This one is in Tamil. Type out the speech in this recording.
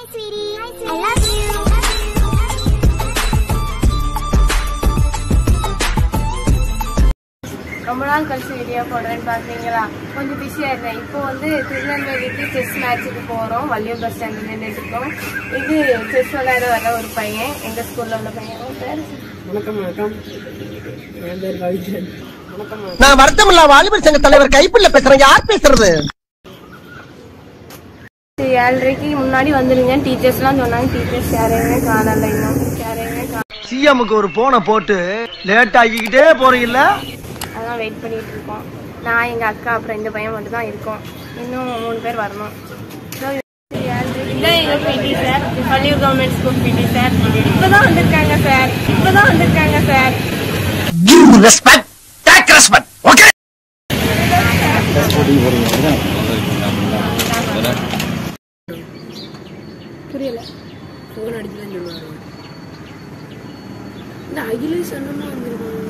sweetie. I love you. ரொம்ப நாள் கழிச்சு வீடியோ போடுறேன்னு பாத்தீங்களா கொஞ்சம் பிஸியா இருந்தேன் இப்போ வந்து திருநெல்வேலிக்கு செஸ் மேட்ச்சுக்கு போறோம் வள்ளியூர் பஸ் ஸ்டாண்ட் நின்றுட்டு இருக்கோம் இது செஸ் விளையாட வர ஒரு பையன் எங்க ஸ்கூல்ல உள்ள பையன் அவன் பேரு வணக்கம் வணக்கம் என் பேர் ரவிச்சந்திரன் வணக்கம் வணக்கம். நான் வருத்தமில்லா வாலிபர் சங்க தலைவர் கைப்புள்ள பேசுறேன் யார் பேசுறது சரி, ஏழரைக்கு முன்னாடி வந்துருங்க டீச்சர்ஸ்லாம் சொன்னாங்க டீச்சர்ஸ் யாரையுமே காணல இன்னும் யாரையுமே காணல சிஎம்க்கு ஒரு போனை போட்டு லேட் ஆகிக்கிட்டே போறீங்கல்ல அதான் வெயிட் பண்ணிட்டு இருக்கோம் நான் எங்க அக்கா அப்புறம் இந்த பையன் மட்டும் தான் இருக்கோம் இன்னும் மூணு பேர் வரணும் So, இதான் எங்க PT sir Palliyur government school PT sir இப்பதான் வந்திருக்காங்க சார் இப்பதான் வந்திருக்காங்க sir give respect take respect okay புரியல ஃபோன் அடிச்சுதான் சொல்லுவாரு இந்த அகிலேஷ் அண்ணனும் வந்திருக்காங்க